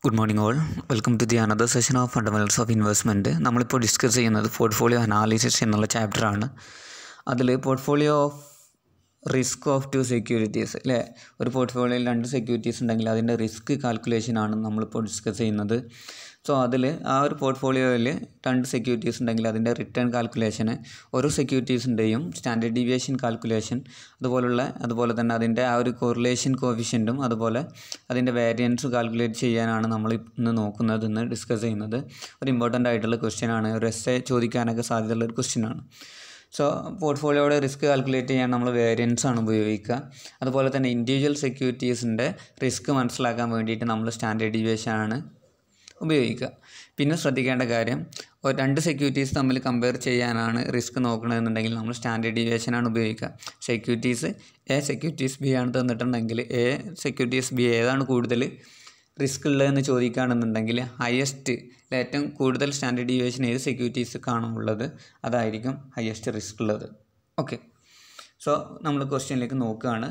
good morning all welcome to the another session of fundamentals of investment നമ്മളിപ്പോൾ discuss ചെയ്യുന്നത് portfolio analysis എന്നുള്ള ചാപ്റ്ററാണ് അതിൽ portfolio of risk of two securities അല്ലേ ഒരു പോർട്ട്ഫോളിയോയിൽ രണ്ട് സെക്യൂരിറ്റീസ് ഉണ്ടെങ്കിൽ അതിൻ്റെ റിസ്ക് കാൽക്കുലേഷനാണ് നമ്മളിപ്പോൾ ഡിസ്കസ് ചെയ്യുന്നത് സോ അതിൽ ആ ഒരു പോർട്ട്ഫോളിയോയിൽ രണ്ട് സെക്യൂരിറ്റീസ് ഉണ്ടെങ്കിൽ അതിൻ്റെ റിട്ടേൺ കാൽക്കുലേഷന് ഓരോ സെക്യൂരിറ്റീസിൻ്റെയും സ്റ്റാൻഡേർഡ് ഡീവിയേഷൻ കാൽക്കുലേഷൻ അതുപോലുള്ള അതുപോലെ തന്നെ അതിൻ്റെ ആ ഒരു കോറിലേഷൻ കോഫിഷ്യൻറ്റും അതുപോലെ അതിൻ്റെ വേരിയൻസ് കാൽക്കുലേറ്റ് ചെയ്യാനാണ് നമ്മൾ ഇന്ന് നോക്കുന്നത് ഇന്ന് ഡിസ്കസ് ചെയ്യുന്നത് ഒരു ഇമ്പോർട്ടൻ്റ് ആയിട്ടുള്ള ക്വസ്റ്റ്യൻ ആണ് ഒരു എസ് എ ചോദിക്കാനൊക്കെ സാധ്യതയുള്ള ഒരു ക്വസ്റ്റ്യൻ ആണ് സോ പോർട്ട്ഫോളിയോയുടെ റിസ്ക് കാൽക്കുലേറ്റ് ചെയ്യാൻ നമ്മൾ വേരിയൻസ് ആണ് ഉപയോഗിക്കുക അതുപോലെ തന്നെ ഇൻഡിവിജ്വൽ സെക്യൂരിറ്റീസിൻ്റെ റിസ്ക് മനസ്സിലാക്കാൻ വേണ്ടിയിട്ട് നമ്മൾ സ്റ്റാൻഡേർഡ് ഡീവിയേഷൻ ആണ് ഉപയോഗിക്കുക പിന്നെ ശ്രദ്ധിക്കേണ്ട കാര്യം ഒരു രണ്ട് സെക്യൂരിറ്റീസ് തമ്മിൽ കമ്പയർ ചെയ്യാനാണ് റിസ്ക് നോക്കണമെന്നുണ്ടെങ്കിൽ നമ്മൾ സ്റ്റാൻഡേർഡ് ഡീവിയേഷനാണ് ഉപയോഗിക്കുക സെക്യൂരിറ്റീസ് എ സെക്യൂരിറ്റീസ് ബി ആണ് തന്നിട്ടുണ്ടെങ്കിൽ എ സെക്യൂരിറ്റീസ് ബി ഏതാണ് കൂടുതൽ റിസ്ക് ഉള്ളതെന്ന് ചോദിക്കുകയാണെന്നുണ്ടെങ്കിൽ ഹയസ്റ്റ് ഏറ്റവും കൂടുതൽ സ്റ്റാൻഡേർഡ് ഡീവിയേഷൻ ഏത് സെക്യൂരിറ്റീസ് കാണുമുള്ളത് അതായിരിക്കും ഹയസ്റ്റ് റിസ്ക് ഉള്ളത് ഓക്കെ സോ നമ്മൾ ക്വസ്റ്റ്യനിലേക്ക് നോക്കുകയാണ്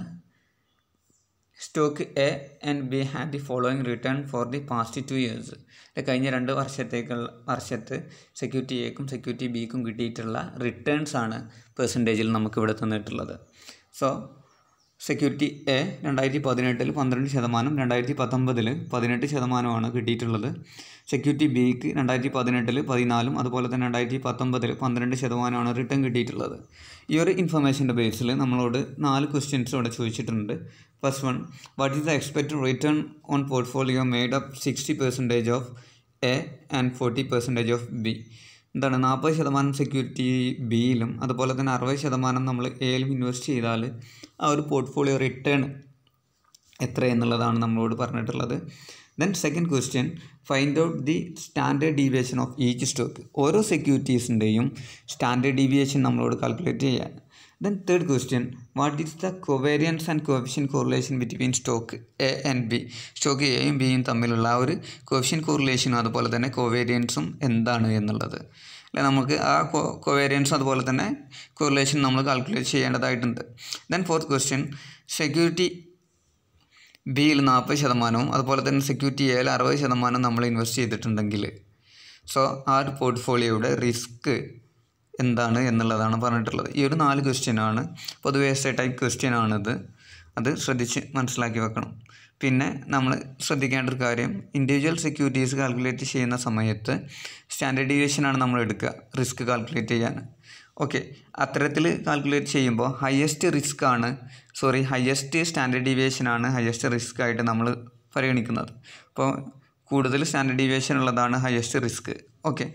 stock A and B have the following return for the past two years കഴിഞ്ഞ രണ്ട് വർഷത്തേക്കുള്ള വർഷത്ത് സെക്യൂരിറ്റി എക്കും സെക്യൂരിറ്റി ബിക്കും കിട്ടിയിട്ടുള്ള റിട്ടേൺസ് ആണ് പെർസെൻറ്റേജിൽ നമുക്ക് ഇവിടെ തന്നിട്ടുള്ളത് സോ സെക്യൂരിറ്റി എ രണ്ടായിരത്തി പതിനെട്ടിൽ പന്ത്രണ്ട് ശതമാനം രണ്ടായിരത്തി പത്തൊമ്പതിൽ പതിനെട്ട് ശതമാനമാണ് കിട്ടിയിട്ടുള്ളത് സെക്യൂരിറ്റി ബിക്ക് രണ്ടായിരത്തി പതിനെട്ടിൽ പതിനാലും അതുപോലെ തന്നെ രണ്ടായിരത്തി പത്തൊമ്പതിൽ പന്ത്രണ്ട് ശതമാനമാണ് റിട്ടേൺ കിട്ടിയിട്ടുള്ളത് ഈ ഒരു ഇൻഫർമേഷൻ്റെ ബേസിൽ നമ്മളോട് നാല് ക്വസ്റ്റ്യൻസ് ഇവിടെ ചോദിച്ചിട്ടുണ്ട് first one what is the expected return on portfolio made up sixty percentage of A and forty percentage of B എന്താണ് നാൽപ്പത് ശതമാനം സെക്യൂരിറ്റി ബിയിലും അതുപോലെ തന്നെ അറുപത് ശതമാനം നമ്മൾ എയിലും ഇൻവെസ്റ്റ് ചെയ്താൽ ആ ഒരു പോർട്ട്ഫോളിയോ റിട്ടേൺ എത്ര എന്നുള്ളതാണ് നമ്മളോട് പറഞ്ഞിട്ടുള്ളത് then second question find out the standard deviation of each stock ഓരോ സെക്യൂരിറ്റീസിൻ്റെയും സ്റ്റാൻഡേർഡ് ഡീവിയേഷൻ നമ്മളോട് കാൽക്കുലേറ്റ് ചെയ്യാൻ then third question what is the covariance and coefficient correlation between stock A and B stock എയും ബിയും തമ്മിലുള്ള ആ ഒരു കോഫിഷ്യൻ കോറിലേഷനും അതുപോലെ തന്നെ കോവേരിയൻസും എന്താണ് എന്നുള്ളത് അല്ലെ നമുക്ക് ആ കോവേരിയൻസും അതുപോലെ തന്നെ കോറിലേഷൻ നമ്മൾ കാൽക്കുലേറ്റ് ചെയ്യേണ്ടതായിട്ടുണ്ട് ദെൻ ഫോർത്ത് ക്വസ്റ്റ്യൻ സെക്യൂരിറ്റി ബിയിൽ നാൽപ്പത് ശതമാനവും അതുപോലെ തന്നെ സെക്യൂരിറ്റി എയിൽ അറുപത് ശതമാനം നമ്മൾ ഇൻവെസ്റ്റ് ചെയ്തിട്ടുണ്ടെങ്കിൽ സോ ആ ഒരു പോർട്ട്ഫോളിയോയുടെ റിസ്ക് എന്താണ് എന്നുള്ളതാണ് പറഞ്ഞിട്ടുള്ളത് ഈ ഒരു നാല് ക്വസ്റ്റ്യൻ ആണ് പൊതുവെ എസ് എ ടൈപ്പ് ക്വസ്റ്റ്യൻ ആണിത് അത് ശ്രദ്ധിച്ച് മനസ്സിലാക്കി വെക്കണം പിന്നെ നമ്മൾ ശ്രദ്ധിക്കേണ്ട ഒരു കാര്യം ഇൻഡിവിജ്വൽ സെക്യൂരിറ്റീസ് കാൽക്കുലേറ്റ് ചെയ്യുന്ന സമയത്ത് സ്റ്റാൻഡേർഡ് ഡീവിയേഷനാണ് നമ്മൾ എടുക്കുക റിസ്ക് കാൽക്കുലേറ്റ് ചെയ്യാൻ ഓക്കെ അത്തരത്തിൽ കാൽക്കുലേറ്റ് ചെയ്യുമ്പോൾ ഹയസ്റ്റ് റിസ്ക് ആണ് സോറി ഹയസ്റ്റ് സ്റ്റാൻഡേർഡ് ഡീവിയേഷൻ ആണ് ഹയസ്റ്റ് റിസ്ക് ആയിട്ട് നമ്മൾ പരിഗണിക്കുന്നത് അപ്പോൾ കൂടുതൽ സ്റ്റാൻഡേർഡ് ഡീവിയേഷൻ ഉള്ളതാണ് ഹയസ്റ്റ് റിസ്ക് ഓക്കെ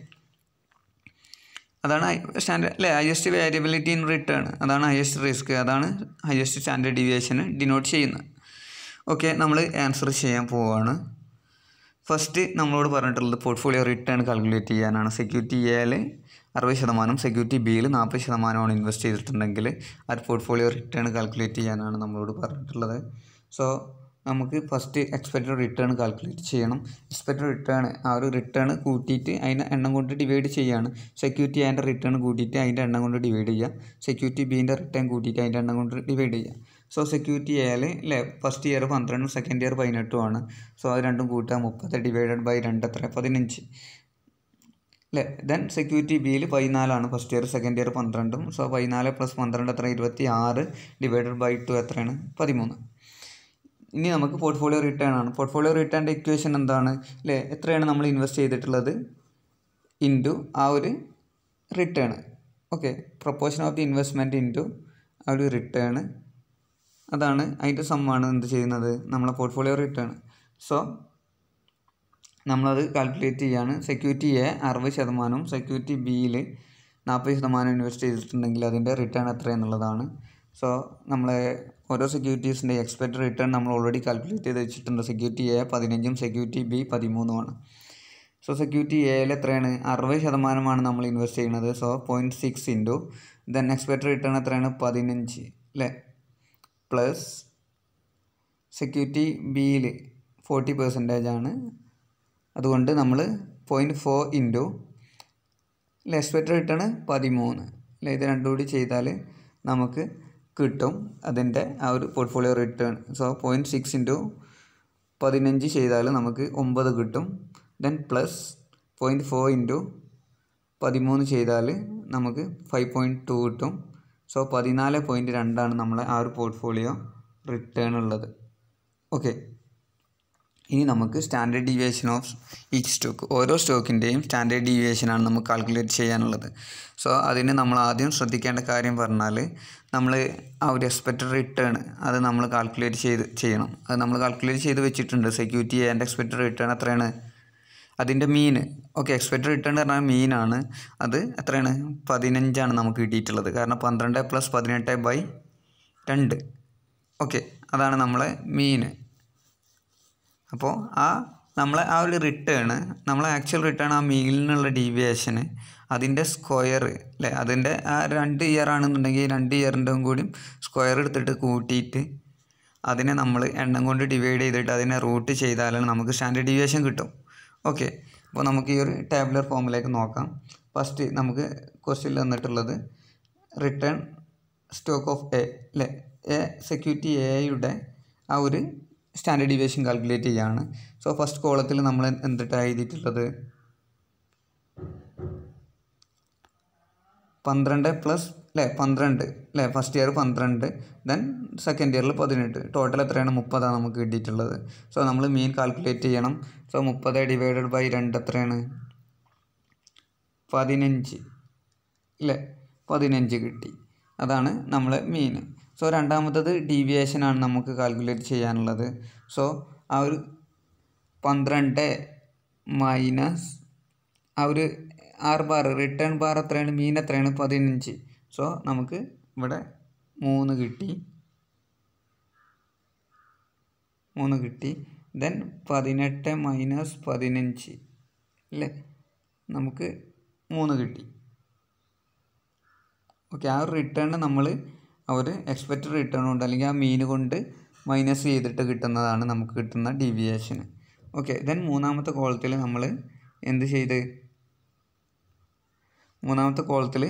അതാണ് സ്റ്റാൻഡേർഡ് അല്ലേ ഹയസ്റ്റ് വേരിയബിലിറ്റി ഇൻ റിട്ടേൺ അതാണ് ഹയസ്റ്റ് റിസ്ക് അതാണ് ഹയസ്റ്റ് സ്റ്റാൻഡേർഡ് ഡീവിയേഷന് ഡിനോട്ട് ചെയ്യുന്നത് ഓക്കെ നമ്മൾ ആൻസർ ചെയ്യാൻ പോവുകയാണ് ഫസ്റ്റ് നമ്മളോട് പറഞ്ഞിട്ടുള്ളത് പോർട്ട്ഫോളിയോ റിട്ടേൺ കാൽക്കുലേറ്റ് ചെയ്യാനാണ് സെക്യൂരിറ്റി എയിൽ അറുപത് ശതമാനം സെക്യൂരിറ്റി ബിയിൽ നാൽപ്പത് ശതമാനമാണ് ഇൻവെസ്റ്റ് ചെയ്തിട്ടുണ്ടെങ്കിൽ ആ പോർട്ട്ഫോളിയോ റിട്ടേൺ കാൽക്കുലേറ്റ് ചെയ്യാനാണ് നമ്മളോട് പറഞ്ഞിട്ടുള്ളത് സോ നമുക്ക് ഫസ്റ്റ് എക്സ്പെക്റ്റഡ് റിട്ടേൺ കാൽക്കുലേറ്റ് ചെയ്യണം എക്സ്പെക്റ്റഡ് റിട്ടേൺ ആ ഒരു റിട്ടേൺ കൂട്ടിയിട്ട് അതിൻ്റെ എണ്ണം കൊണ്ട് ഡിവൈഡ് ചെയ്യുകയാണ് സെക്യൂരിറ്റി അതിൻ്റെ റിട്ടേൺ കൂട്ടിയിട്ട് അതിൻ്റെ എണ്ണം കൊണ്ട് ഡിവൈഡ് ചെയ്യുക സെക്യൂരിറ്റി ബീൻ്റെ റിട്ടേൺ കൂട്ടിയിട്ട് അതിൻ്റെ എണ്ണം കൊണ്ട് ഡിവൈഡ് ചെയ്യുക സോ സെക്യൂരിറ്റി എയിൽ അല്ലേ ഫസ്റ്റ് ഇയർ പന്ത്രണ്ടും സെക്കൻഡ് ഇയർ പതിനെട്ടുമാണ് സോ അത് രണ്ടും കൂട്ടുക മുപ്പത് ഡിവൈഡഡ് ബൈ രണ്ട് എത്ര പതിനഞ്ച് അല്ലേ ദെൻ സെക്യൂരിറ്റി ബിയിൽ പതിനാലാണ് ഫസ്റ്റ് ഇയർ സെക്കൻഡ് ഇയർ പന്ത്രണ്ടും സോ പതിനാല് പ്ലസ് പന്ത്രണ്ട് എത്ര ഇരുപത്തി ആറ് ഡിവൈഡഡ് ബൈ ടു എത്രയാണ് പതിമൂന്ന് ഇനി നമുക്ക് പോർട്ട്ഫോളിയോ റിട്ടേൺ ആണ് പോർട്ട്ഫോളിയോ റിട്ടേണിൻ്റെ ഇക്വേഷൻ എന്താണ് അല്ലേ എത്രയാണ് നമ്മൾ ഇൻവെസ്റ്റ് ചെയ്തിട്ടുള്ളത് ഇൻറ്റു ആ ഒരു return okay proportion of the investment into ആ ഒരു റിട്ടേൺ അതാണ് അതിൻ്റെ സമ്മാണ് എന്ത് ചെയ്യുന്നത് നമ്മളെ പോർട്ട്ഫോളിയോ റിട്ടേൺ സോ നമ്മളത് കാൽക്കുലേറ്റ് ചെയ്യാണ് സെക്യൂരിറ്റി എ അറുപത് ശതമാനവും സെക്യൂരിറ്റി ബിയിൽ നാൽപ്പത് ശതമാനം ഇൻവെസ്റ്റ് ചെയ്തിട്ടുണ്ടെങ്കിൽ അതിൻ്റെ റിട്ടേൺ എത്ര എന്നുള്ളതാണ് സോ നമ്മളെ ഓരോ സെക്യൂരിറ്റീസിൻ്റെ എക്സ്പെക്റ്റഡ് റിട്ടേൺ നമ്മൾ ഓൾറെഡി കാൽക്കുലേറ്റ് ചെയ്ത് വെച്ചിട്ടുണ്ട് സെക്യൂരിറ്റി എ പതിനഞ്ചും സെക്യൂരിറ്റി ബി പതിമൂന്നുമാണ് സോ സെക്യൂരിറ്റി എയിൽ എത്രയാണ് അറുപത് ശതമാനമാണ് നമ്മൾ ഇൻവെസ്റ്റ് ചെയ്യുന്നത് so point six into then expected return എത്രയാണ് പതിനഞ്ച് അല്ലേ പ്ലസ് സെക്യൂരിറ്റി ബിയിൽ ഫോർട്ടി പെർസെൻറ്റേജ് ആണ് അതുകൊണ്ട് നമ്മൾ point four into expected return പതിമൂന്ന് അല്ലേ ഇത് രണ്ടും കൂടി ചെയ്താൽ നമുക്ക് കിട്ടും അതിൻ്റെ ആ ഒരു portfolio return so point six into പതിനഞ്ച് ചെയ്താൽ നമുക്ക് ഒമ്പത് കിട്ടും then plus point four into പതിമൂന്ന് ചെയ്താൽ നമുക്ക് ഫൈവ് പോയിൻറ്റ് ടു കിട്ടും സോ പതിനാല് പോയിൻറ്റ് രണ്ടാണ് നമ്മളെ ആ ഒരു പോർട്ട്ഫോളിയോ റിട്ടേൺ ഉള്ളത് ഓക്കെ ഇനി നമുക്ക് standard deviation of each stock ഓരോ സ്റ്റോക്കിൻ്റെയും സ്റ്റാൻഡേർഡ് ഡീവിയേഷനാണ് നമുക്ക് കാൽക്കുലേറ്റ് ചെയ്യാനുള്ളത് സോ അതിന് നമ്മൾ ആദ്യം ശ്രദ്ധിക്കേണ്ട കാര്യം പറഞ്ഞാൽ നമ്മൾ ആ ഒരു എക്സ്പെക്റ്റഡ് റിട്ടേൺ അത് നമ്മൾ കാൽക്കുലേറ്റ് ചെയ്ത് ചെയ്യണം അത് നമ്മൾ കാൽക്കുലേറ്റ് ചെയ്ത് വെച്ചിട്ടുണ്ട് സെക്യൂരിറ്റി ആൻഡ് എക്സ്പെക്റ്റഡ് റിട്ടേൺ എത്രയാണ് അതിൻ്റെ മീൻ ഓക്കെ എക്സ്പെക്റ്റഡ് റിട്ടേൺ എന്ന് പറഞ്ഞാൽ മീനാണ് അത് എത്രയാണ് പതിനഞ്ചാണ് നമുക്ക് കിട്ടിയിട്ടുള്ളത് കാരണം പന്ത്രണ്ട് പ്ലസ് പതിനെട്ട് ബൈ രണ്ട് ഓക്കെ അതാണ് നമ്മളെ മീൻ അപ്പോൾ ആ നമ്മളെ ആ ഒരു റിട്ടേൺ നമ്മളെ ആക്ച്വൽ റിട്ടേൺ ആ മീലിൽ നിന്നുള്ള ഡീവിയേഷന് അതിൻ്റെ സ്ക്വയർ അല്ലേ അതിൻ്റെ ആ രണ്ട് ഇയർ ആണെന്നുണ്ടെങ്കിൽ രണ്ട് ഇയറിൻ്റെയും കൂടി സ്ക്വയർ എടുത്തിട്ട് കൂട്ടിയിട്ട് അതിനെ നമ്മൾ എണ്ണം കൊണ്ട് ഡിവൈഡ് ചെയ്തിട്ട് അതിനെ റൂട്ട് ചെയ്താലാണ് നമുക്ക് സ്റ്റാൻഡേർഡ് ഡീവിയേഷൻ കിട്ടും ഓക്കെ അപ്പോൾ നമുക്ക് ഈ ഒരു ടേബിളർ ഫോമിലേക്ക് നോക്കാം ഫസ്റ്റ് നമുക്ക് ക്വസ്റ്റ്യൻ തന്നിട്ടുള്ളത് റിട്ടേൺ സ്റ്റോക്ക് ഓഫ് എ അല്ലേ എ സെക്യൂരിറ്റി എയുടെ ആ ഒരു സ്റ്റാൻഡേർഡ് ഡീവിയേഷൻ കാൽക്കുലേറ്റ് ചെയ്യുകയാണ് സോ ഫസ്റ്റ് കോളത്തിൽ നമ്മൾ എന്തിട്ടാണ് എഴുതിയിട്ടുള്ളത് പന്ത്രണ്ട് പ്ലസ് അല്ലേ പന്ത്രണ്ട് അല്ലേ ഫസ്റ്റ് ഇയർ പന്ത്രണ്ട് ദെൻ സെക്കൻഡ് ഇയറിൽ പതിനെട്ട് ടോട്ടൽ എത്രയാണ് മുപ്പതാണ് നമുക്ക് കിട്ടിയിട്ടുള്ളത് സോ നമ്മൾ മീൻ കാൽക്കുലേറ്റ് ചെയ്യണം സോ മുപ്പത് ഡിവൈഡഡ് ബൈ രണ്ട് എത്രയാണ് പതിനഞ്ച് ഇല്ലേ പതിനഞ്ച് കിട്ടി അതാണ് നമ്മൾ മീൻ സോ രണ്ടാമത്തത് ഡീവിയേഷനാണ് നമുക്ക് കാൽക്കുലേറ്റ് ചെയ്യാനുള്ളത് സോ ആ ഒരു പന്ത്രണ്ട് മൈനസ് ആ ഒരു ആർ ബാർ റിട്ടേൺ ബാർ എത്രയാണ് മീൻ എത്രയാണ് പതിനഞ്ച് സോ നമുക്ക് ഇവിടെ മൂന്ന് കിട്ടി മൂന്ന് കിട്ടി ദെൻ പതിനെട്ട് മൈനസ് പതിനഞ്ച് അല്ലേ നമുക്ക് മൂന്ന് കിട്ടി ഓക്കെ ആ ഒരു റിട്ടേൺ നമ്മൾ ആ ഒരു എക്സ്പെക്റ്റഡ് റിട്ടേൺ കൊണ്ട് അല്ലെങ്കിൽ ആ മീൻ കൊണ്ട് മൈനസ് ചെയ്തിട്ട് കിട്ടുന്നതാണ് നമുക്ക് കിട്ടുന്ന ഡീവിയേഷൻ ഓക്കെ ദെൻ മൂന്നാമത്തെ കോളത്തിൽ നമ്മൾ എന്ത് ചെയ്ത് മൂന്നാമത്തെ കോളത്തിൽ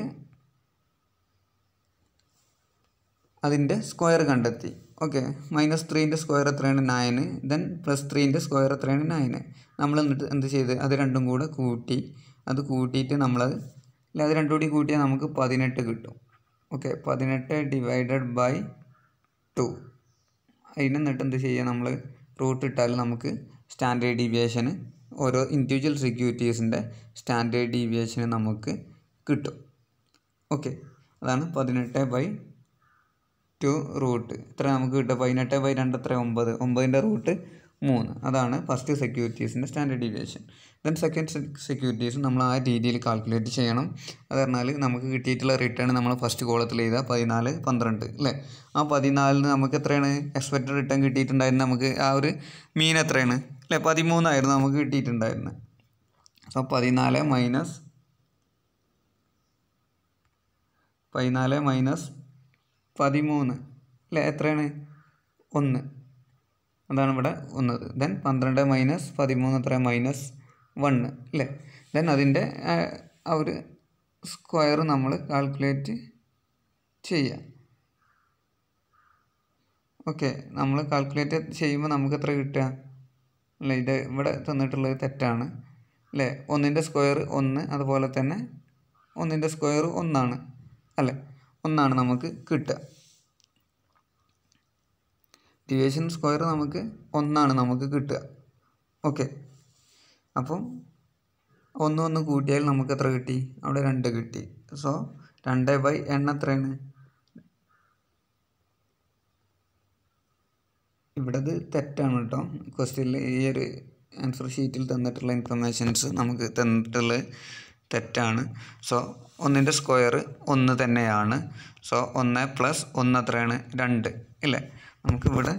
അതിൻ്റെ സ്ക്വയർ കണ്ടെത്തി ഓക്കെ മൈനസ് ത്രീൻ്റെ സ്ക്വയർ എത്രയാണ് നയന് ദെൻ പ്ലസ് ത്രീൻ്റെ സ്ക്വയർ എത്രയാണ് നയന് നമ്മൾ എന്നിട്ട് എന്ത് ചെയ്ത് അത് രണ്ടും കൂടെ കൂട്ടി അത് കൂട്ടിയിട്ട് നമ്മളത് അല്ല അത് രണ്ടും കൂടി കൂട്ടിയാൽ നമുക്ക് പതിനെട്ട് കിട്ടും ഓക്കെ പതിനെട്ട് ഡിവൈഡഡ് ബൈ ടു അതിന് എന്നിട്ട് എന്ത് ചെയ്യുക നമ്മൾ റൂട്ട് ഇട്ടാൽ നമുക്ക് സ്റ്റാൻഡേർഡ് ഡീവിയേഷന് ഓരോ ഇൻഡിവിജ്വൽ സെക്യൂരിറ്റീസിൻ്റെ സ്റ്റാൻഡേർഡ് ഡീവിയേഷന് നമുക്ക് കിട്ടും ഓക്കെ അതാണ് പതിനെട്ട് ബൈ ടു റൂട്ട് ഇത്ര നമുക്ക് കിട്ടുക പതിനെട്ട് ബൈ രണ്ട് എത്ര ഒമ്പത് ഒമ്പതിൻ്റെ റൂട്ട് മൂന്ന് അതാണ് ഫസ്റ്റ് സെക്യൂരിറ്റീസിൻ്റെ standard deviation then second securities നമ്മൾ ആ രീതിയിൽ കാൽക്കുലേറ്റ് ചെയ്യണം അത് പറഞ്ഞാൽ നമുക്ക് കിട്ടിയിട്ടുള്ള റിട്ടേൺ നമ്മൾ ഫസ്റ്റ് കോളത്തിൽ ചെയ്താൽ പതിനാല് പന്ത്രണ്ട് അല്ലേ ആ പതിനാലിന് നമുക്ക് എത്രയാണ് എക്സ്പെക്റ്റഡ് റിട്ടേൺ കിട്ടിയിട്ടുണ്ടായിരുന്നത് നമുക്ക് ആ ഒരു മീൻ എത്രയാണ് അല്ലേ പതിമൂന്നായിരുന്നു നമുക്ക് കിട്ടിയിട്ടുണ്ടായിരുന്നത് സോ പതിനാല് മൈനസ് പതിനാല് മൈനസ് പതിമൂന്ന് അല്ലേ എത്രയാണ് ഒന്ന് അതാണ് ഇവിടെ ഒന്ന് ദെൻ പന്ത്രണ്ട് മൈനസ് പതിമൂന്ന് എത്ര മൈനസ് വണ്ണ് അല്ലേ ദെൻ അതിൻ്റെ ആ ഒരു സ്ക്വയർ നമ്മൾ കാൽക്കുലേറ്റ് ചെയ്യുക ഓക്കെ നമ്മൾ കാൽക്കുലേറ്റ് ചെയ്യുമ്പോൾ നമുക്ക് എത്ര കിട്ടുക അല്ലേ ഇത് ഇവിടെ തന്നിട്ടുള്ളത് തെറ്റാണ് അല്ലേ ഒന്നിൻ്റെ സ്ക്വയർ ഒന്ന് അതുപോലെ തന്നെ ഒന്നിൻ്റെ സ്ക്വയർ ഒന്നാണ് അല്ലേ ഒന്നാണ് നമുക്ക് കിട്ടുക ഡിവിഷൻ സ്ക്വയർ നമുക്ക് ഒന്നാണ് നമുക്ക് കിട്ടുക ഓക്കെ അപ്പം ഒന്ന് ഒന്ന് കൂട്ടിയാൽ നമുക്ക് എത്ര കിട്ടി അവിടെ രണ്ട് കിട്ടി സോ രണ്ട് ബൈ എണ്ണ എത്രയാണ് ഇവിടെ ഇത് തെറ്റാണ് കേട്ടോ ക്വസ്റ്റ്യനിൽ ഈ ഒരു ആൻസർ ഷീറ്റിൽ തന്നിട്ടുള്ള ഇൻഫർമേഷൻസ് നമുക്ക് തന്നിട്ടുള്ളത് തെറ്റാണ് സോ ഒന്നിൻ്റെ സ്ക്വയർ ഒന്ന് തന്നെയാണ് സോ ഒന്ന് പ്ലസ് ഒന്ന് എത്രയാണ് രണ്ട് ഇല്ലേ നമുക്കിവിടെ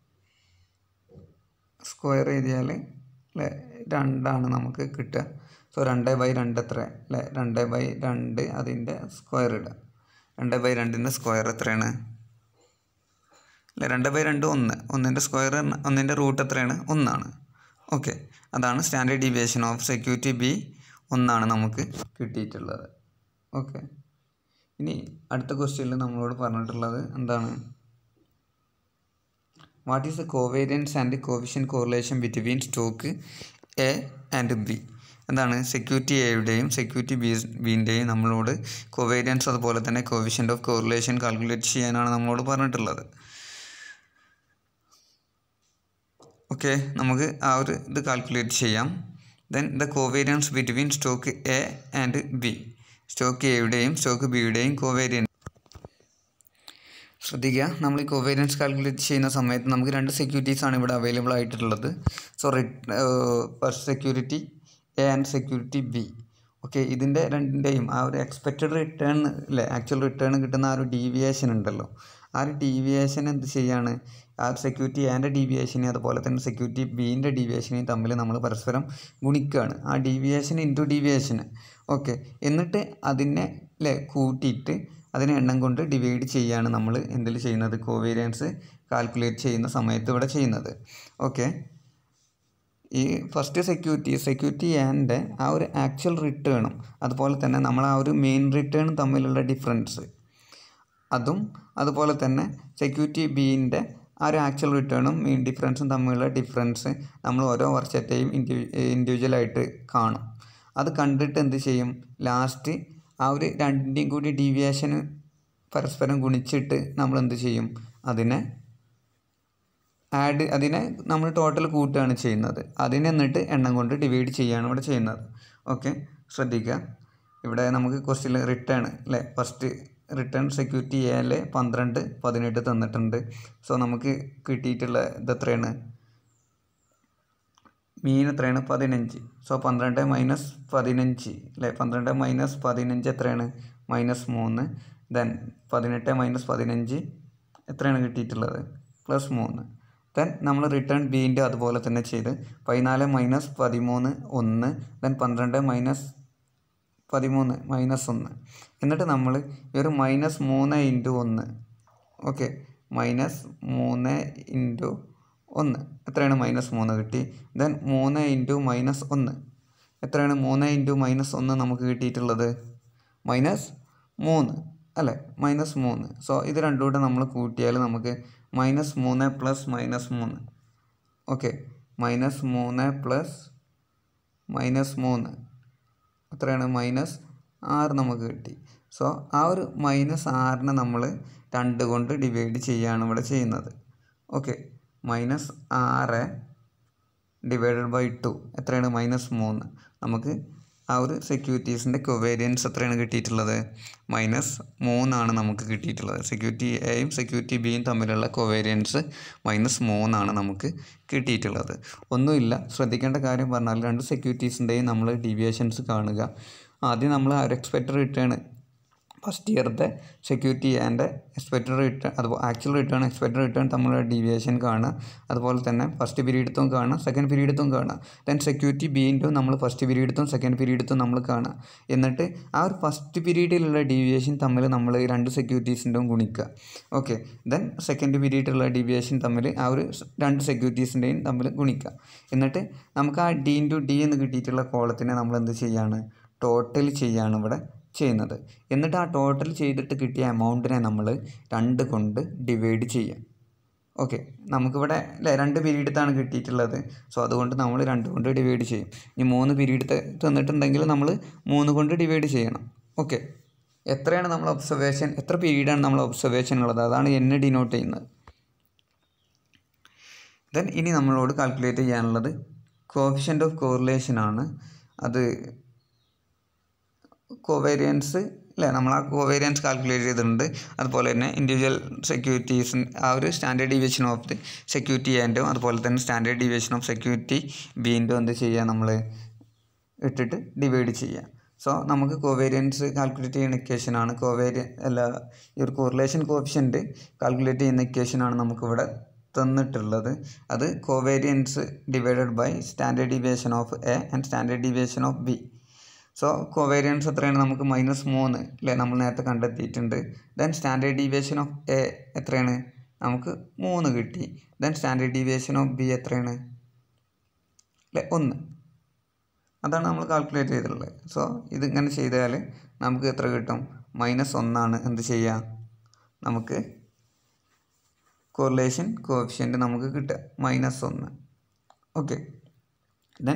സ്ക്വയർ എഴുതിയാൽ അല്ലേ രണ്ടാണ് നമുക്ക് കിട്ടുക സോ രണ്ട് ബൈ രണ്ട് എത്ര അല്ലേ രണ്ട് ബൈ രണ്ട് അതിൻ്റെ സ്ക്വയർ ഇടുക രണ്ട് ബൈ രണ്ടിൻ്റെ സ്ക്വയർ എത്രയാണ് അല്ലേ രണ്ട് ബൈ രണ്ട് ഒന്ന് ഒന്നിൻ്റെ സ്ക്വയർ ഒന്നിൻ്റെ റൂട്ട് എത്രയാണ് ഒന്നാണ് ഓക്കെ അതാണ് standard deviation of security B ഒന്നാണ് നമുക്ക് കിട്ടിയിട്ടുള്ളത് ഓക്കെ ഇനി അടുത്ത ക്വസ്റ്റ്യനിൽ നമ്മളോട് പറഞ്ഞിട്ടുള്ളത് എന്താണ് what is the covariance and coefficient correlation between stock A and B എന്താണ് സെക്യൂരിറ്റി എയുടെയും സെക്യൂരിറ്റി ബി ബിൻ്റെയും നമ്മളോട് കോവേരിയൻസ് അതുപോലെ തന്നെ കോവിഷ്യൻ്റ് ഓഫ് കോറിലേഷൻ കാൽക്കുലേറ്റ് ചെയ്യാനാണ് നമ്മളോട് പറഞ്ഞിട്ടുള്ളത് ഓക്കെ നമുക്ക് ആ ഒരു ഇത് കാൽക്കുലേറ്റ് ചെയ്യാം then the covariance between stock A and B stock എയുടെയും സ്റ്റോക്ക് ബിയുടെയും കോവേരിയൻ ശ്രദ്ധിക്കുക നമ്മൾ ഈ കോവേരിയൻസ് കാൽക്കുലേറ്റ് ചെയ്യുന്ന സമയത്ത് നമുക്ക് രണ്ട് സെക്യൂരിറ്റീസ് ആണ് ഇവിടെ അവൈലബിൾ ആയിട്ടുള്ളത് so first security A and security B okay ഇതിൻ്റെ രണ്ടിൻ്റെയും ആ ഒരു എക്സ്പെക്റ്റഡ് റിട്ടേൺ അല്ലേ ആക്ച്വൽ റിട്ടേൺ കിട്ടുന്ന ആ ഒരു ഡീവിയേഷൻ ഉണ്ടല്ലോ ആ ഒരു ഡീവിയേഷൻ എന്ത് ചെയ്യാണ് ആ സെക്യൂരിറ്റി എൻ്റെ ഡീവിയേഷനെ അതുപോലെ തന്നെ സെക്യൂരിറ്റി ബീൻ്റെ ഡീവിയേഷനെയും തമ്മിൽ നമ്മൾ പരസ്പരം ഗുണിക്കുകയാണ് ആ ഡീവിയേഷൻ ഇൻറ്റു ഡീവിയേഷന് ഓക്കെ എന്നിട്ട് അതിനെ അല്ലേ കൂട്ടിയിട്ട് അതിനെ എണ്ണം കൊണ്ട് ഡിവൈഡ് ചെയ്യുകയാണ് നമ്മൾ എന്തിൽ ചെയ്യുന്നത് കോവേരിയൻസ് കാൽക്കുലേറ്റ് ചെയ്യുന്ന സമയത്ത് ഇവിടെ ചെയ്യുന്നത് ഓക്കെ ഈ ഫസ്റ്റ് സെക്യൂരിറ്റി സെക്യൂരിറ്റി ആൻഡ് ആ ഒരു ആക്ച്വൽ റിട്ടേണും അതുപോലെ തന്നെ നമ്മൾ ആ ഒരു മെയിൻ റിട്ടേണും തമ്മിലുള്ള ഡിഫറൻസ് അതും അതുപോലെ തന്നെ സെക്യൂരിറ്റി ബീൻ്റെ ആ ഒരു ആക്ച്വൽ റിട്ടേണും മെയിൻ ഡിഫറൻസും തമ്മിലുള്ള ഡിഫറൻസ് നമ്മൾ ഓരോ വർഷത്തെയും ഇൻഡിവി ഇൻഡിവിജ്വലായിട്ട് കാണും അത് കണ്ടിട്ട് എന്ത് ചെയ്യും ലാസ്റ്റ് ആ ഒരു രണ്ടിൻ്റെയും കൂടി ഡീവിയേഷന് പരസ്പരം ഗുണിച്ചിട്ട് നമ്മൾ എന്ത് ചെയ്യും അതിനെ ആഡ് അതിനെ നമ്മൾ ടോട്ടൽ കൂട്ടുകയാണ് ചെയ്യുന്നത് അതിനെ എന്നിട്ട് എണ്ണം കൊണ്ട് ഡിവൈഡ് ചെയ്യുകയാണ് ഇവിടെ ചെയ്യുന്നത് ഓക്കെ ശ്രദ്ധിക്കുക ഇവിടെ നമുക്ക് ക്വസ്റ്റ്യൻ റിട്ടേൺ അല്ലേ ഫസ്റ്റ് റിട്ടേൺ സെക്യൂരിറ്റി എയിലെ പന്ത്രണ്ട് പതിനെട്ട് തന്നിട്ടുണ്ട് സോ നമുക്ക് കിട്ടിയിട്ടുള്ള ഇത് എത്രയാണ് മീൻ എത്രയാണ് പതിനഞ്ച് സോ പന്ത്രണ്ട് മൈനസ് പതിനഞ്ച് അല്ലേ പന്ത്രണ്ട് മൈനസ് പതിനഞ്ച് എത്രയാണ് മൈനസ് മൂന്ന് ദെൻ പതിനെട്ട് മൈനസ് പതിനഞ്ച് എത്രയാണ് കിട്ടിയിട്ടുള്ളത് പ്ലസ് മൂന്ന് ദെൻ നമ്മൾ റിട്ടേൺ ബീൻ്റെ അതുപോലെ തന്നെ ചെയ്ത് പതിനാല് മൈനസ് പതിമൂന്ന് ഒന്ന് ദെൻ പന്ത്രണ്ട് മൈനസ് പതിമൂന്ന് മൈനസ് ഒന്ന് എന്നിട്ട് നമ്മൾ ഈ ഒരു മൈനസ് മൂന്ന് ഇൻറ്റു ഒന്ന് ഓക്കെ മൈനസ് മൂന്ന് ഇൻറ്റു ഒന്ന് എത്രയാണ് മൈനസ് മൂന്ന് കിട്ടി ദെൻ മൂന്ന് ഇൻറ്റു മൈനസ് ഒന്ന് എത്രയാണ് മൂന്ന് ഇൻറ്റു മൈനസ് ഒന്ന് നമുക്ക് കിട്ടിയിട്ടുള്ളത് മൈനസ് മൂന്ന് അല്ലേ മൈനസ് മൂന്ന് സോ ഇത് രണ്ടും കൂടെ നമ്മൾ കൂട്ടിയാൽ നമുക്ക് മൈനസ് മൂന്ന് പ്ലസ് മൈനസ് മൂന്ന് ഓക്കെ മൈനസ് മൂന്ന് പ്ലസ് മൈനസ് മൂന്ന് എത്രയാണ് മൈനസ് ആറ് നമുക്ക് കിട്ടി സോ ആ ഒരു മൈനസ് ആറിനെ നമ്മൾ രണ്ട് കൊണ്ട് ഡിവൈഡ് ചെയ്യുകയാണ് ഇവിടെ ചെയ്യുന്നത് ഓക്കെ മൈനസ് ആറ് ഡിവൈഡഡ് ബൈ ടു എത്രയാണ് മൈനസ് മൂന്ന് നമുക്ക് ആ ഒരു സെക്യൂരിറ്റീസിൻ്റെ കൊവേരിയൻസ് എത്രയാണ് കിട്ടിയിട്ടുള്ളത് മൈനസ് മൂന്നാണ് നമുക്ക് കിട്ടിയിട്ടുള്ളത് സെക്യൂരിറ്റി എയും സെക്യൂരിറ്റി ബിയും തമ്മിലുള്ള കൊവേരിയൻസ് മൈനസ് മൂന്നാണ് നമുക്ക് കിട്ടിയിട്ടുള്ളത് ഒന്നുമില്ല ശ്രദ്ധിക്കേണ്ട കാര്യം പറഞ്ഞാൽ രണ്ട് സെക്യൂരിറ്റീസിൻ്റെയും നമ്മൾ ഡീവിയേഷൻസ് കാണുക ആദ്യം നമ്മൾ ആ ഒരു എക്സ്പെക്റ്റഡ് റിട്ടേൺ ഫസ്റ്റ് ഇയറത്തെ സെക്യൂരിറ്റി ആൻഡ് എക്സ്പെക്റ്റഡ് റിട്ടേൺ അതുപോലെ ആക്ച്വൽ റിട്ടേൺ എക്സ്പെക്റ്റഡ് റിട്ടേൺ തമ്മിലുള്ള ഡീവിയേഷൻ കാണുക അതുപോലെ തന്നെ ഫസ്റ്റ് പീരീഡത്തും കാണുക സെക്കൻഡ് പീരീഡത്തും കാണുക ദെൻ സെക്യൂരിറ്റി ബീൻ്റെയും നമ്മൾ ഫസ്റ്റ് പീരീഡത്തും സെക്കൻഡ് പീരീഡത്തും നമ്മൾ കാണുക എന്നിട്ട് ആ ഒരു ഫസ്റ്റ് പീരീഡിലുള്ള ഡീവിയേഷൻ തമ്മിൽ നമ്മൾ ഈ രണ്ട് സെക്യൂരിറ്റീസിൻ്റെയും ഗുണിക്കുക ഓക്കെ ദെൻ സെക്കൻഡ് പീരീഡിലുള്ള ഡീവിയേഷൻ തമ്മിൽ ആ ഒരു രണ്ട് സെക്യൂരിറ്റീസിൻ്റെയും തമ്മിൽ ഗുണിക്കുക എന്നിട്ട് നമുക്ക് ആ ഡി ഇൻറ്റു ഡി എന്ന് കിട്ടിയിട്ടുള്ള കോളത്തിനെ നമ്മൾ എന്ത് ചെയ്യാണ് ടോട്ടൽ ചെയ്യാണ് ഇവിടെ ചെയ്യുന്നത് എന്നിട്ട് ആ ടോട്ടൽ ചെയ്തിട്ട് കിട്ടിയ എമൗണ്ടിനെ നമ്മൾ രണ്ട് കൊണ്ട് ഡിവൈഡ് ചെയ്യാം ഓക്കെ നമുക്കിവിടെ അല്ലേ രണ്ട് പീരീഡത്താണ് കിട്ടിയിട്ടുള്ളത് സോ അതുകൊണ്ട് നമ്മൾ രണ്ട് കൊണ്ട് ഡിവൈഡ് ചെയ്യും ഇനി മൂന്ന് പീരീഡ് തന്നിട്ടുണ്ടെങ്കിൽ നമ്മൾ മൂന്ന് കൊണ്ട് ഡിവൈഡ് ചെയ്യണം ഓക്കെ എത്രയാണ് നമ്മൾ ഒബ്സർവേഷൻ എത്ര പീരീഡാണ് നമ്മൾ ഒബ്സർവേഷൻ ഉള്ളത് അതാണ് എന്നെ ഡിനോട്ട് ചെയ്യുന്നത് ദെൻ ഇനി നമ്മളോട് കാൽക്കുലേറ്റ് ചെയ്യാനുള്ളത് കോഫിഷ്യൻ്റ് ഓഫ് കോറിലേഷൻ ആണ് അത് കോവേരിയൻസ് അല്ലേ നമ്മൾ ആ കോവേരിയൻസ് കാൽക്കുലേറ്റ് ചെയ്തിട്ടുണ്ട് അതുപോലെ തന്നെ ഇൻഡിവിജ്വൽ സെക്യൂരിറ്റീസ് ആ ഒരു standard deviation of the security ആൻഡും അതുപോലെ തന്നെ സ്റ്റാൻഡേർഡ് ഡീവിയേഷൻ ഓഫ് സെക്യൂരിറ്റി ബീൻ്റെ എന്ത് ചെയ്യുക നമ്മൾ ഇട്ടിട്ട് ഡിവൈഡ് ചെയ്യുക സോ നമുക്ക് കോവേരിയൻസ് കാൽക്കുലേറ്റ് ചെയ്യുന്ന ഇക്വേഷനാണ് കോവേരിയ അല്ല ഈ ഒരു കോറിലേഷൻ കോഫിഷ്യൻറ്റ് കാൽക്കുലേറ്റ് ചെയ്യുന്ന ഇക്വേഷനാണ് നമുക്കിവിടെ തന്നിട്ടുള്ളത് അത് covariance divided by standard deviation of A and standard deviation of B so covariance എത്രയാണ് നമുക്ക് മൈനസ് മൂന്ന് അല്ലേ നമ്മൾ നേരത്തെ കണ്ടെത്തിയിട്ടുണ്ട് then standard deviation of A എത്രയാണ് നമുക്ക് മൂന്ന് കിട്ടി then standard deviation of B എത്രയാണ് അല്ലേ ഒന്ന് അതാണ് നമ്മൾ കാൽക്കുലേറ്റ് ചെയ്തിട്ടുള്ളത് സോ ഇതിങ്ങനെ ചെയ്താൽ നമുക്ക് എത്ര കിട്ടും മൈനസ് ഒന്നാണ് എന്ത് ചെയ്യുക നമുക്ക് കോറിലേഷൻ കോഫിഷ്യൻ്റ് നമുക്ക് കിട്ടുക മൈനസ് ഒന്ന് ഓക്കെ ദെൻ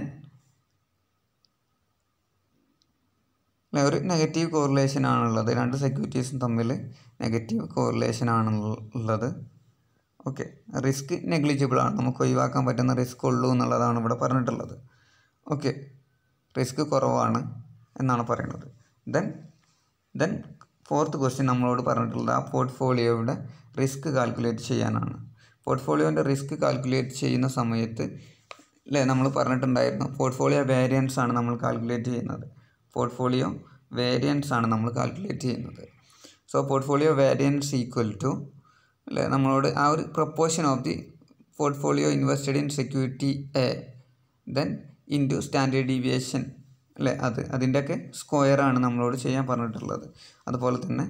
ഒരു നെഗറ്റീവ് കോറിലേഷൻ ആണുള്ളത് രണ്ട് സെക്യൂരിറ്റീസും തമ്മിൽ നെഗറ്റീവ് കോറിലേഷൻ ആണുള്ളത് ഓക്കെ റിസ്ക് നെഗ്ലിജിബിൾ ആണ് നമുക്ക് ഒഴിവാക്കാൻ പറ്റുന്ന റിസ്ക് ഉള്ളൂ എന്നുള്ളതാണ് ഇവിടെ പറഞ്ഞിട്ടുള്ളത് ഓക്കെ റിസ്ക് കുറവാണ് എന്നാണ് പറയുന്നത് ദെൻ ദെൻ ഫോർത്ത് ക്വസ്റ്റ്യൻ നമ്മളോട് പറഞ്ഞിട്ടുള്ളത് ആ പോർട്ട്ഫോളിയോയുടെ റിസ്ക് കാൽക്കുലേറ്റ് ചെയ്യാനാണ് പോർട്ട്ഫോളിയോൻ്റെ റിസ്ക് കാൽക്കുലേറ്റ് ചെയ്യുന്ന സമയത്ത് അല്ലേ നമ്മൾ പറഞ്ഞിട്ടുണ്ടായിരുന്നു പോർട്ട്ഫോളിയോ വേരിയൻസ് ആണ് നമ്മൾ കാൽക്കുലേറ്റ് ചെയ്യുന്നത് പോർട്ട്ഫോളിയോ വേരിയൻസ് ആണ് നമ്മൾ കാൽക്കുലേറ്റ് ചെയ്യുന്നത് so portfolio variance equal to അല്ലേ നമ്മളോട് ആ ഒരു proportion of the portfolio invested in security A then into standard deviation അല്ലേ അത് അതിൻ്റെയൊക്കെ സ്ക്വയറാണ് നമ്മളോട് ചെയ്യാൻ പറഞ്ഞിട്ടുള്ളത് അതുപോലെ തന്നെ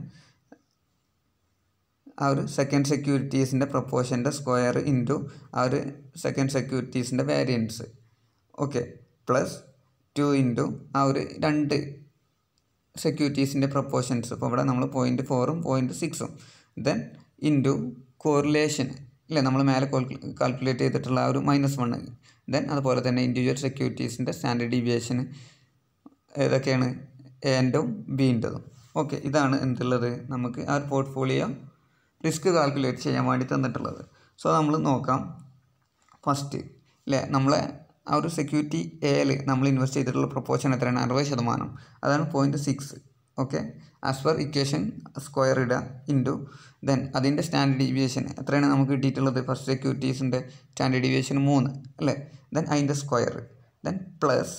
ആ ഒരു സെക്കൻഡ് സെക്യൂരിറ്റീസിൻ്റെ പ്രപ്പോർഷൻ്റെ സ്ക്വയർ ഇൻറ്റു ആ ഒരു സെക്കൻഡ് സെക്യൂരിറ്റീസിൻ്റെ variance okay plus two into ആ ഒരു രണ്ട് സെക്യൂരിറ്റീസിൻ്റെ പ്രപ്പോർഷൻസ് ഇപ്പോൾ ഇവിടെ നമ്മൾ പോയിൻറ്റ് ഫോറും പോയിൻറ്റ് സിക്സും ദെൻ ഇൻറ്റു കോറിലേഷൻ ഇല്ലേ നമ്മൾ മേലെ കാൽക്കുലേറ്റ് ചെയ്തിട്ടുള്ള ആ ഒരു മൈനസ് വൺ ദെൻ അതുപോലെ തന്നെ ഇൻഡിവിജ്വൽ സെക്യൂരിറ്റീസിൻ്റെ സ്റ്റാൻഡേർഡ് ഡീവിയേഷൻ ഏതൊക്കെയാണ് എൻ്റെയും ബീൻ്റെതും ഓക്കെ ഇതാണ് എന്തുള്ളത് നമുക്ക് ആ ഒരു പോർട്ട്ഫോളിയോ റിസ്ക് കാൽക്കുലേറ്റ് ചെയ്യാൻ വേണ്ടി തന്നിട്ടുള്ളത് സോ നമ്മൾ നോക്കാം ഫസ്റ്റ് അല്ലേ നമ്മളെ ആ ഒരു സെക്യൂരിറ്റി എയിൽ നമ്മൾ ഇൻവെസ്റ്റ് ചെയ്തിട്ടുള്ള പ്രൊപ്പോർഷൻ എത്രയാണ് അറുപത് ശതമാനം അതാണ് point six okay as per equation square ഇടുക ഇൻറ്റു ദെൻ അതിൻ്റെ സ്റ്റാൻഡേർഡ് ഡീവിയേഷൻ എത്രയാണ് നമുക്ക് കിട്ടിയിട്ടുള്ളത് ഫസ്റ്റ് സെക്യൂരിറ്റീസിൻ്റെ സ്റ്റാൻഡേർഡ് ഡീവിയേഷൻ മൂന്ന് അല്ലേ ദെൻ അതിൻ്റെ square then plus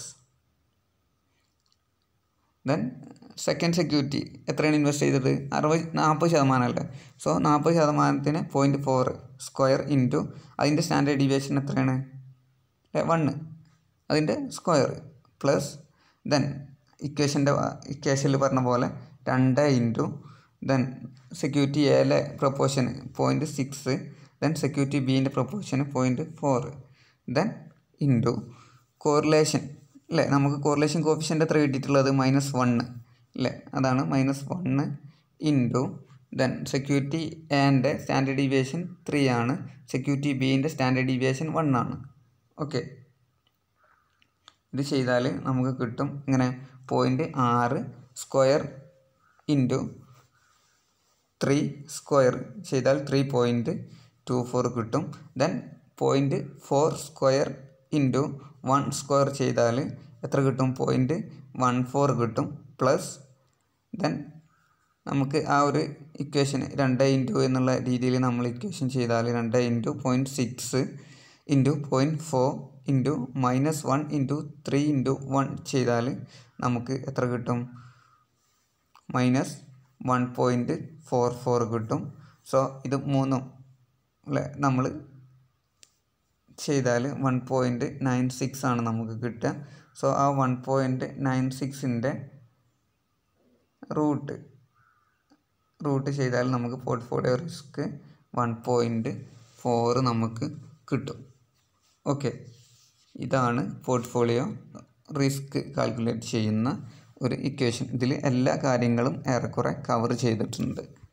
then second security എത്രയാണ് ഇൻവെസ്റ്റ് ചെയ്തത് അറുപത് നാൽപ്പത് ശതമാനമല്ലേ സോ നാൽപ്പത് ശതമാനത്തിന് പോയിൻറ്റ് ഫോർ സ്ക്വയർ ഇൻറ്റു അതിൻ്റെ സ്റ്റാൻഡേർഡ് ഡീവിയേഷൻ എത്രയാണ് വണ്ണ് അതിൻ്റെ സ്ക്വയർ പ്ലസ് ദെൻ ഇക്വേഷൻ്റെ ഇക്വേഷനിൽ പറഞ്ഞ പോലെ രണ്ട് ഇൻറ്റു ദെൻ സെക്യൂരിറ്റി എയിലെ proportion point six then security ബീൻ്റെ proportion point four then into correlation അല്ലേ നമുക്ക് കോറിലേഷൻ കോഫിഷ്യൻ്റ് എത്ര കിട്ടിയിട്ടുള്ളത് മൈനസ് വണ്ണ് അല്ലേ അതാണ് minus one into then security എൻ്റെ സ്റ്റാൻഡേർഡ് ഡീവിയേഷൻ ത്രീ ആണ് സെക്യൂരിറ്റി ബീൻ്റെ സ്റ്റാൻഡേർഡ് ഡീവിയേഷൻ വൺ ആണ് ഓക്കെ ഇത് ചെയ്താൽ നമുക്ക് കിട്ടും ഇങ്ങനെ പോയിൻറ്റ് ആറ് സ്ക്വയർ ഇൻറ്റു ത്രീ സ്ക്വയർ ചെയ്താൽ ത്രീ പോയിൻറ്റ് ടു ഫോർ കിട്ടും then point four square into one square ചെയ്താൽ എത്ര കിട്ടും പോയിൻറ്റ് വൺ ഫോർ കിട്ടും പ്ലസ് ദെൻ നമുക്ക് ആ ഒരു ഇക്വേഷൻ രണ്ട് ഇൻറ്റു എന്നുള്ള രീതിയിൽ നമ്മൾ ഇക്വേഷൻ ചെയ്താൽ രണ്ട് into point six into point four into minus one into three into one ചെയ്താൽ നമുക്ക് എത്ര കിട്ടും minus one point four four കിട്ടും സോ ഇത് മൂന്നും അല്ലേ നമ്മൾ ചെയ്താൽ വൺ പോയിൻറ്റ് നയൻ സിക്സ് ആണ് നമുക്ക് കിട്ടുക സോ ആ വൺ പോയിൻറ്റ് നയൻ സിക്സിൻ്റെ റൂട്ട് റൂട്ട് ചെയ്താൽ നമുക്ക് portfolio risk one point four നമുക്ക് കിട്ടും ഓക്കെ ഇതാണ് പോർട്ട്ഫോളിയോ റിസ്ക് കാൽക്കുലേറ്റ് ചെയ്യുന്ന ഒരു ഇക്വേഷൻ ഇതിൽ എല്ലാ കാര്യങ്ങളും ഏറെക്കുറെ കവർ ചെയ്തിട്ടുണ്ട്